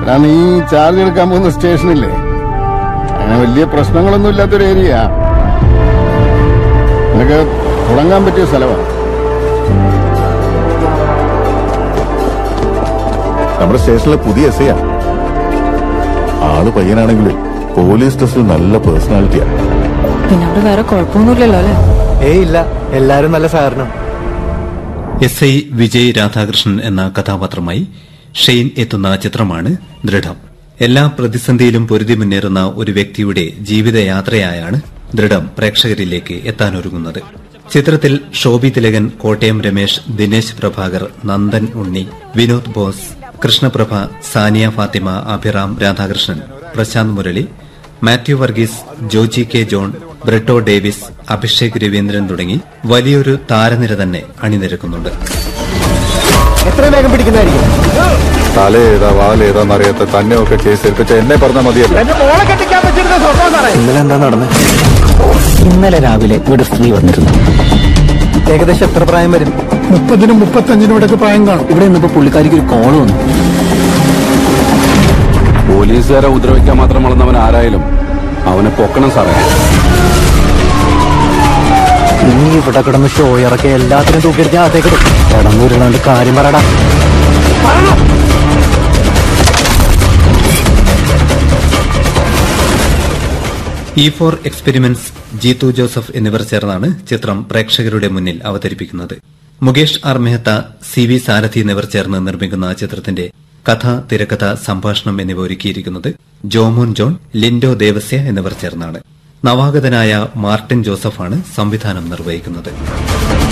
കാരണം ഈ ചാർജ് എടുക്കാൻ പോകുന്ന സ്റ്റേഷനില്ലേ അങ്ങനെ വലിയ പ്രശ്നങ്ങളൊന്നും ഇല്ലാത്തൊരു ഏരിയ നിനക്ക് തുടങ്ങാൻ പറ്റിയ സ്ഥലമാണ് നമ്മുടെ സ്റ്റേഷനിലെ പുതിയ എസ് ഐ ആള് പയ്യനാണെങ്കിൽ പോലീസ് ടെസ്റ്റിൽ നല്ല പേഴ്സണാലിറ്റിയാ പിന്നെ അവിടെ വേറെ കുഴപ്പമൊന്നുമില്ലല്ലോ അല്ലേ ഏയ് ഇല്ല എല്ലാരും നല്ല സഹകരണം എസ് ഐ വിജയ് രാധാകൃഷ്ണൻ എന്ന കഥാപാത്രമായി ഷെയ്ൻ എത്തുന്ന ചിത്രമാണ് ദൃഢം എല്ലാ പ്രതിസന്ധിയിലും പൊരുതി മുന്നേറുന്ന ഒരു വ്യക്തിയുടെ ജീവിതയാത്രയായാണ് ദൃഢം പ്രേക്ഷകരിലേക്ക് എത്താനൊരുങ്ങുന്നത് ചിത്രത്തിൽ ഷോബി തിലകൻ കോട്ടയം രമേശ് ദിനേശ് പ്രഭാകർ നന്ദൻ ഉണ്ണി വിനോദ് ബോസ് കൃഷ്ണപ്രഭ സാനിയ ഫാത്തിമ അഭിറാം രാധാകൃഷ്ണൻ പ്രശാന്ത് മുരളി മാത്യു വർഗീസ് ജോജി കെ ജോൺ ബ്രെട്ടോ ഡേവിസ് അഭിഷേക് രവീന്ദ്രൻ തുടങ്ങി വലിയൊരു താരനിര തന്നെ അണിനിരക്കുന്നുണ്ട് എത്രയും വേഗം പിടിക്കുന്നതായിരിക്കും തല ഏതാ വാലേതാന്നറിയാത്ത തന്നെ ഒക്കെ കേസ് ഏൽപ്പിച്ച എന്നെ പറഞ്ഞാൽ മതിയല്ലോ ഇന്നലെ എന്താ നടന്നത് ഇന്നലെ രാവിലെ ഇവിടെ സ്ത്രീ വന്നിരുന്നു ഏകദേശം എത്ര പ്രായം വരും മുപ്പതിനും മുപ്പത്തഞ്ചിനും ഇടയ്ക്ക് പ്രായം കാണും ഇവിടെ നിന്നപ്പോ പുള്ളിക്കാരിക്ക് ഒരു കോള് വന്നു പോലീസുകാരെ ഉപദ്രവിക്കാൻ മാത്രം വളർന്നവൻ ആരായാലും അവനെ പൊക്കണം സാറേ ഇനി ഇവിടെ കിടന്ന് ഷോ ഇറക്കി എല്ലാത്തിനും തൂക്കിയെടുത്ത് അകത്തേക്ക് കിടന്നൂരുന്നുണ്ട് കാര്യം പറയടാ E four experiments Jeethu Joseph എന്നിവർ ചേർന്നാണ് ചിത്രം പ്രേക്ഷകരുടെ മുന്നിൽ അവതരിപ്പിക്കുന്നത് Mukesh R Mehta C V Sarathy എന്നിവർ ചേർന്ന് നിർമ്മിക്കുന്ന ചിത്രത്തിന്റെ കഥ തിരക്കഥ സംഭാഷണം എന്നിവ ഒരുക്കിയിരിക്കുന്നത് ജോമോൻ ജോൺ ലിൻഡോ ദേവസ്യ എന്നിവർ ചേർന്നാണ് നവാഗതനായ മാർട്ടിൻ ജോസഫാണ് സംവിധാനം നിർവഹിക്കുന്നത്